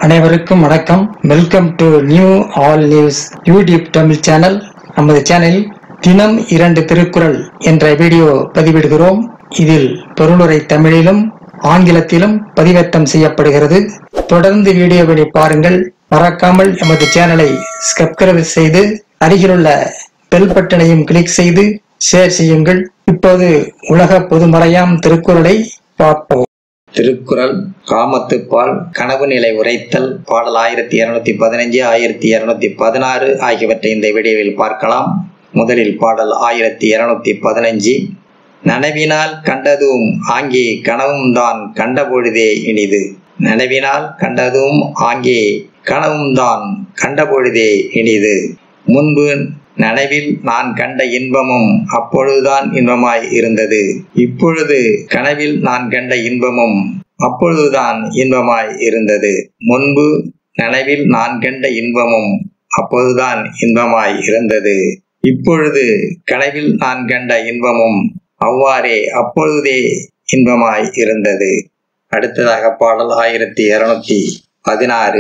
அனைவருக்கும் வணக்கம் welcome to new all news YouTube Tamil channel நமது சேனலில் தினம் இரண்டு திருக்குறள் என்ற வீடியோ பதிவிடுகிறோம் இதில் பொருளுரை தமிழிலும் ஆங்கிலத்திலும் பதிவேற்றம் செய்யப்படுகிறது தொடர்ந்து வீடியோவினை பாருங்கள் மறக்காமல் எமது சேனலை சப்ஸ்கிரைப் செய்து அருகிலுள்ள பெல் பட்டனையும் கிளிக் செய்து ஷேர் செய்யுங்கள் இப்போது உலக பொதுமறையாம் திருக்குறளை பார்ப்போம் திருக்குறள் காமத்துப்பால் கனவு நிலை உரைத்தல் பாடல் ஆயிரத்தி இருநூத்தி பதினஞ்சு ஆயிரத்தி இருநூத்தி பதினாறு ஆகியவற்றை இந்த வீடியோவில் பார்க்கலாம் முதலில் பாடல் ஆயிரத்தி இருநூத்தி பதினஞ்சு நனவினால் கண்டதும் ஆங்கே கனவும் தான் கண்டபொழுதே இனிது நனவினால் கண்டதும் ஆங்கே கனவும் தான் கண்டபொழுதே இனிது முன்பு நனவில் நான் கண்ட இன்பமும் அப்பொழுதுதான் இன்பமாய் இருந்தது இப்பொழுது கனவில் நான் கண்ட இன்பமும் அப்பொழுதுதான் இன்பமாய் இருந்தது முன்பு நனவில் நான் கண்ட இன்பமும் அப்பொழுதுதான் இன்பமாய் இருந்தது இப்பொழுது கனவில் நான் கண்ட இன்பமும் அவ்வாறே அப்பொழுதே இன்பமாய் இருந்தது அடுத்ததாக பாடல் ஆயிரத்தி இருநூத்தி பதினாறு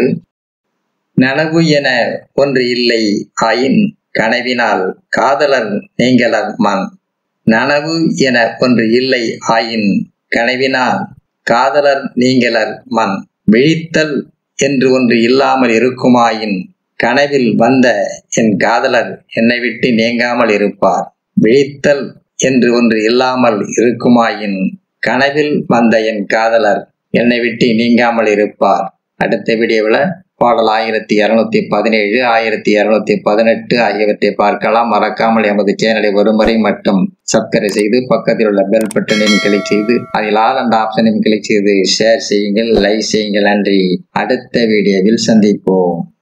நனவு என ஒன்று இல்லை ஆயின் கனவினால் காதலர் நீங்களர் மன் நனவு என ஒன்று இல்லை ஆயின் கனவினால் காதலர் நீங்களர் மன் விழித்தல் என்று ஒன்று இல்லாமல் இருக்குமாயின் கனவில் வந்த என் காதலர் என்னை விட்டு நீங்காமல் இருப்பார் விழித்தல் என்று ஒன்று இல்லாமல் இருக்குமாயின் கனவில் வந்த என் காதலர் என்னை விட்டு நீங்காமல் இருப்பார் அடுத்த வீடியோவில் பாடல் ஆயிரத்தி இருநூத்தி பதினேழு ஆயிரத்தி இருநூத்தி பதினெட்டு ஆகியவற்றை பார்க்கலாம் மறக்காமல் எமது சேனலை ஒருமுறை மட்டும் சப்ஸ்கிரைப் செய்து பக்கத்தில் உள்ள பெல் பட்டனையும் கிளிக் செய்து அதில் ஆல் அந்த ஆப்ஷனையும் கிளிக் செய்து ஷேர் செய்யுங்கள் லைக் செய்யுங்கள் நன்றி அடுத்த வீடியோவில் சந்திப்போம்